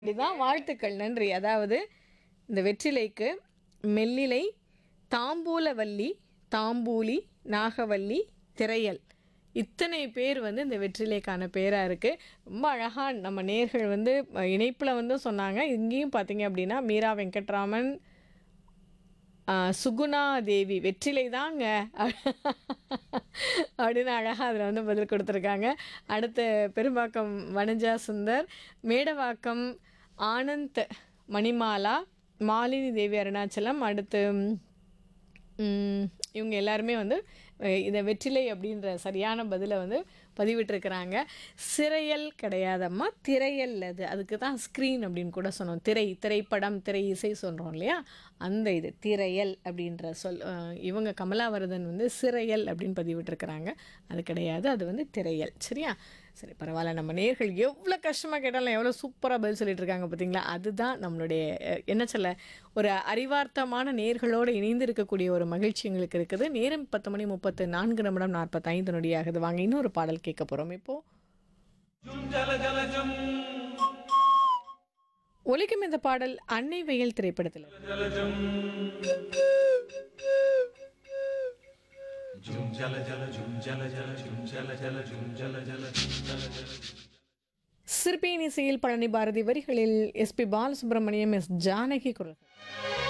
அப்படிதான் வாழ்த்துக்கள் நன்றி அதாவது இந்த வெற்றிலைக்கு மெல்லிலை தாம்பூலவல்லி தாம்பூலி நாகவல்லி திரையல் இத்தனை பேர் வந்து இந்த வெற்றிலைக்கான பேராக இருக்குது ரொம்ப அழகாக நம்ம நேர்கள் வந்து இணைப்பில் வந்து சொன்னாங்க இங்கேயும் பார்த்தீங்க அப்படின்னா மீரா வெங்கட்ராமன் ஆ, சுகுணா தேவி வெற்றிலை தாங்க அப்படின்னு அழகாக அதில் வந்து பதில் கொடுத்துருக்காங்க அடுத்து பெரும்பாக்கம் வனஜா சுந்தர் மேடவாக்கம் ஆனந்த் மணிமாலா மாலினி தேவி அருணாச்சலம் அடுத்து ம், இவங்க எல்லாருமே வந்து அஹ், இதை வெற்றிலை அப்படின்ற சரியான பதிலை வந்து பதிவிட்டிருக்கிறாங்க சிறையல் கிடையாதம்மா திரையல் அது அதுக்கு தான் ஸ்க்ரீன் அப்படின்னு கூட சொன்னோம் திரை திரைப்படம் திரை இசை சொல்கிறோம் இல்லையா அந்த இது திரையல் அப்படின்ற சொல் அஹ், இவங்க கமலாவரதன் வந்து சிறையல் அப்படின்னு பதிவிட்டிருக்கிறாங்க அது கிடையாது அது வந்து திரையல் சரியா சரி பரவாயில்ல நம்ம நேர்கள் எவ்வளோ கஷ்டமாக கேட்டாலும் எவ்வளோ சூப்பராக பதில் சொல்லிட்டு இருக்காங்க பார்த்தீங்களா அதுதான் நம்மளுடைய அஹ், என்ன சொல்ல ஒரு அறிவார்த்தமான நேர்களோடு இணைந்து இருக்கக்கூடிய ஒரு மகிழ்ச்சி எங்களுக்கு இருக்குது நேரம் பத்து மணி முப்பத்து நான்கு நிமிடம் நாற்பத்தைந்து நொடியாகுது வாங்க இன்னொரு பாடல் கேட்க போகிறோம் இப்போது ஒலிக்கும் இந்த பாடல் அன்னை வெயில் திரைப்படத்தில் சிற்பியின் இசையில் பழனி பாரதி வரிகளில் எஸ்பி பாலசுப்ரமணியம் எஸ் ஜானகி குரல்